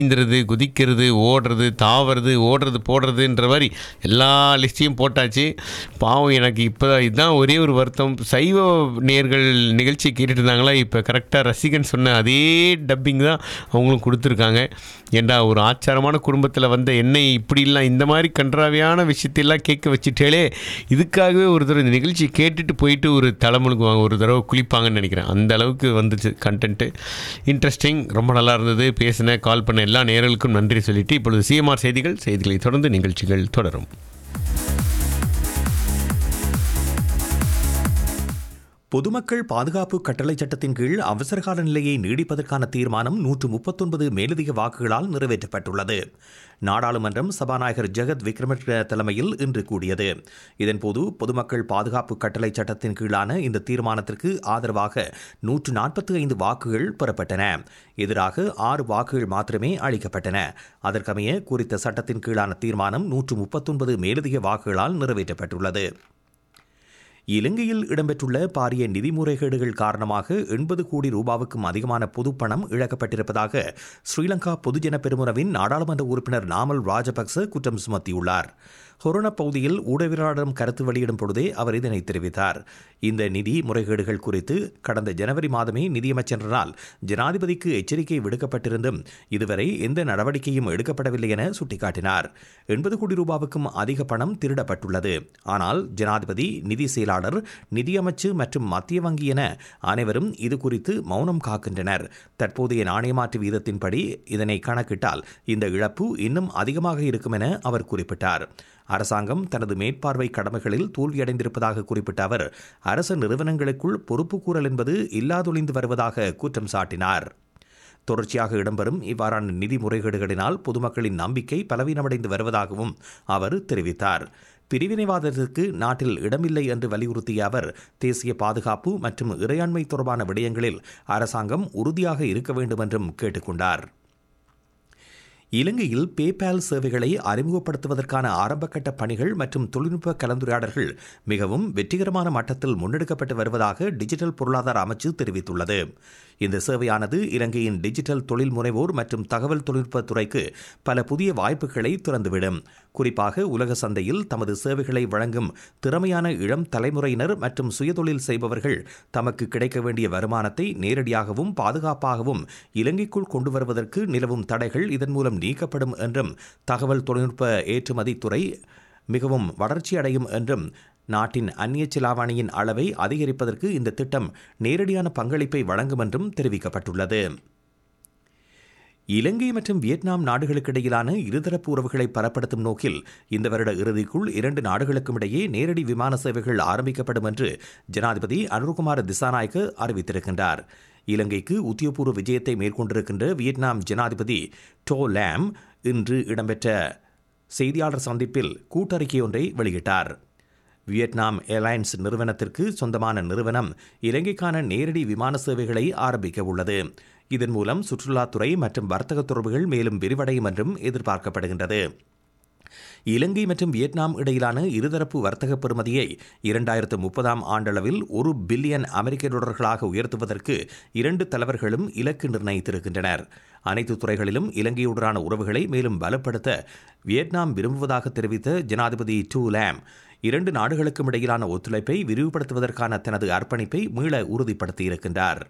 நீந்துறது குதிக்கிறது ஓடுறது தாவறது ஓடுறது போடுறதுன்ற மாதிரி எல்லா லிஸ்ட்டையும் போட்டாச்சு பாவம் எனக்கு இப்போ இதுதான் ஒரே ஒரு வருத்தம் சைவ நேர்கள் நிகழ்ச்சி கேட்டுட்டு இருந்தாங்களா இப்போ கரெக்டாக ரசிகன் சொன்ன அதே டப்பிங் தான் அவங்களும் கொடுத்துருக்காங்க ஏண்டா ஒரு ஆச்சாரமான குடும்பத்தில் வந்த என்னை இப்படிலாம் இந்த மாதிரி கன்றாவியான விஷயத்தையெல்லாம் கேட்க வச்சுட்டேலே இதுக்காகவே ஒரு தடவை இந்த நிகழ்ச்சி கேட்டுட்டு போயிட்டு ஒரு தலைமுழுக்குவாங்க ஒரு தடவை குளிப்பாங்கன்னு நினைக்கிறேன் அந்த அளவுக்கு வந்துச்சு கண்டென்ட்டு இன்ட்ரெஸ்டிங் ரொம்ப நல்லா இருந்தது பேசின கால் பண்ண எல்லா நேயர்களுக்கும் நன்றி சொல்லிட்டு இப்பொழுது சிஎம்ஆர் செய்திகள் செய்திகளை தொடர்ந்து நிகழ்ச்சிகள் தொடரும் பொதுமக்கள் பாதுகாப்பு கட்டளை சட்டத்தின் கீழ் அவசரகால நிலையை நீடிப்பதற்கான தீர்மானம் நூற்று முப்பத்தொன்பது மேலதிக வாக்குகளால் நிறைவேற்றப்பட்டுள்ளது நாடாளுமன்றம் சபாநாயகர் ஜெகத் விக்ரமசிங்க தலைமையில் இன்று கூடியது இதன்போது பொதுமக்கள் பாதுகாப்பு கட்டளை சட்டத்தின் கீழான இந்த தீர்மானத்திற்கு ஆதரவாக நூற்று நாற்பத்தி ஐந்து வாக்குகள் பெறப்பட்டன எதிராக ஆறு வாக்குகள் மாத்திரமே அளிக்கப்பட்டன அதற்கமைய குறித்த சட்டத்தின் கீழான தீர்மானம் நூற்று முப்பத்தொன்பது மேலதிக வாக்குகளால் நிறைவேற்றப்பட்டுள்ளது இலங்கையில் இடம்பெற்றுள்ள பாரிய நிதி முறைகேடுகள் காரணமாக எண்பது கோடி ரூபாவுக்கும் அதிகமான பொதுப்பணம் இழக்கப்பட்டிருப்பதாக ஸ்ரீலங்கா பொதுஜன பெருமுனவின் நாடாளுமன்ற உறுப்பினர் நாமல் ராஜபக்ச குற்றம் சுமத்தியுள்ளார் ஹொரண பகுதியில் ஊடகவியலாளரிடம் கருத்து வெளியிடும் பொழுதே அவர் இதனை தெரிவித்தார் இந்த நிதி முறைகேடுகள் குறித்து கடந்த ஜனவரி மாதமே நிதியமைச்சரால் ஜனாதிபதிக்கு எச்சரிக்கை விடுக்கப்பட்டிருந்தும் இதுவரை எந்த நடவடிக்கையும் எடுக்கப்படவில்லை என சுட்டிக்காட்டினார் எண்பது கோடி ரூபாவுக்கும் அதிக பணம் திருடப்பட்டுள்ளது ஆனால் ஜனாதிபதி நிதி செயலாளர் நிதியமைச்சு மற்றும் மத்திய வங்கி என அனைவரும் இது குறித்து மௌனம் காக்கின்றனர் தற்போதைய நாணயமாற்று வீதத்தின்படி இதனை கணக்கிட்டால் இந்த இழப்பு இன்னும் அதிகமாக இருக்கும் என அவர் குறிப்பிட்டார் அரசாங்கம் தனது மேற்பார்வை கடமைகளில் தோல்வியடைந்திருப்பதாக குறிப்பிட்ட அவர் அரச நிறுவனங்களுக்குள் பொறுப்புக்கூறல் என்பது இல்லாதொழிந்து வருவதாக குற்றம் சாட்டினார் தொடர்ச்சியாக இடம்பெறும் இவ்வாறான நிதி முறைகேடுகளினால் பொதுமக்களின் நம்பிக்கை பலவீனமடைந்து வருவதாகவும் அவர் தெரிவித்தார் பிரிவினைவாதத்திற்கு நாட்டில் இடமில்லை என்று வலியுறுத்திய அவர் தேசிய பாதுகாப்பு மற்றும் இறையாண்மை தொடர்பான விடயங்களில் அரசாங்கம் உறுதியாக இருக்க வேண்டும் என்றும் கேட்டுக்கொண்டார் இலங்கையில் பேபால் சேவைகளை அறிமுகப்படுத்துவதற்கான ஆரம்பகட்ட பணிகள் மற்றும் தொழில்நுட்ப கலந்துரையாடல்கள் மிகவும் வெற்றிகரமான மட்டத்தில் முன்னெடுக்கப்பட்டு வருவதாக டிஜிட்டல் பொருளாதார அமைச்சு தெரிவித்துள்ளது இந்த சேவையானது இலங்கையின் டிஜிட்டல் தொழில் முனைவோர் மற்றும் தகவல் தொழில்நுட்பத் துறைக்கு பல புதிய வாய்ப்புகளை திறந்துவிடும் குறிப்பாக உலக சந்தையில் தமது சேவைகளை வழங்கும் திறமையான இளம் தலைமுறையினர் மற்றும் சுயதொழில் செய்பவர்கள் தமக்கு கிடைக்க வேண்டிய வருமானத்தை நேரடியாகவும் பாதுகாப்பாகவும் இலங்கைக்குள் கொண்டு வருவதற்கு நிலவும் தடைகள் இதன் மூலம் நீக்கப்படும் என்றும் தகவல் தொழில்நுட்ப ஏற்றுமதி துறை மிகவும் வளர்ச்சி அடையும் என்றும் நாட்டின் அந்நிய செலாவணியின் அளவை அதிகரிப்பதற்கு இந்த திட்டம் நேரடியான பங்களிப்பை வழங்கும் என்றும் தெரிவிக்கப்பட்டுள்ளது இலங்கை மற்றும் வியட்நாம் நாடுகளுக்கிடையிலான இருதரப்பு உறவுகளை பலப்படுத்தும் நோக்கில் இந்த வருட இறுதிக்குள் இரண்டு நாடுகளுக்கும் இடையே நேரடி விமான சேவைகள் ஆரம்பிக்கப்படும் என்று ஜனாதிபதி அனுர்குமார் திசாநாயக்க அறிவித்திருக்கின்றார் இலங்கைக்கு உத்தியோகபூர்வ விஜயத்தை மேற்கொண்டிருக்கின்ற வியட்நாம் ஜனாதிபதி டோ லேம் இன்று இடம்பெற்ற செய்தியாளர் சந்திப்பில் கூட்டறிக்கை ஒன்றை வெளியிட்டார் வியட்நாம் ஏர்லைன்ஸ் நிறுவனத்திற்கு சொந்தமான நிறுவனம் இலங்கைக்கான நேரடி விமான சேவைகளை ஆரம்பிக்க உள்ளது இதன் மூலம் சுற்றுலாத்துறை மற்றும் வர்த்தக தொடர்புகள் மேலும் விரிவடையும் என்றும் எதிர்பார்க்கப்படுகின்றது இலங்கை மற்றும் வியட்நாம் இடையிலான இருதரப்பு வர்த்தக பெறுமதியை இரண்டாயிரத்து முப்பதாம் ஆண்டளவில் ஒரு பில்லியன் அமெரிக்க டாலர்களாக உயர்த்துவதற்கு இரண்டு தலைவர்களும் இலக்கு நிர்ணயித்திருக்கின்றனர் அனைத்து துறைகளிலும் இலங்கையுடனான உறவுகளை மேலும் பலப்படுத்த வியட்நாம் விரும்புவதாக தெரிவித்த ஜனாதிபதி டூ லேம் இரண்டு நாடுகளுக்கும் இடையிலான ஒத்துழைப்பை விரிவுபடுத்துவதற்கான தனது அர்ப்பணிப்பை மீள உறுதிப்படுத்தியிருக்கின்றார்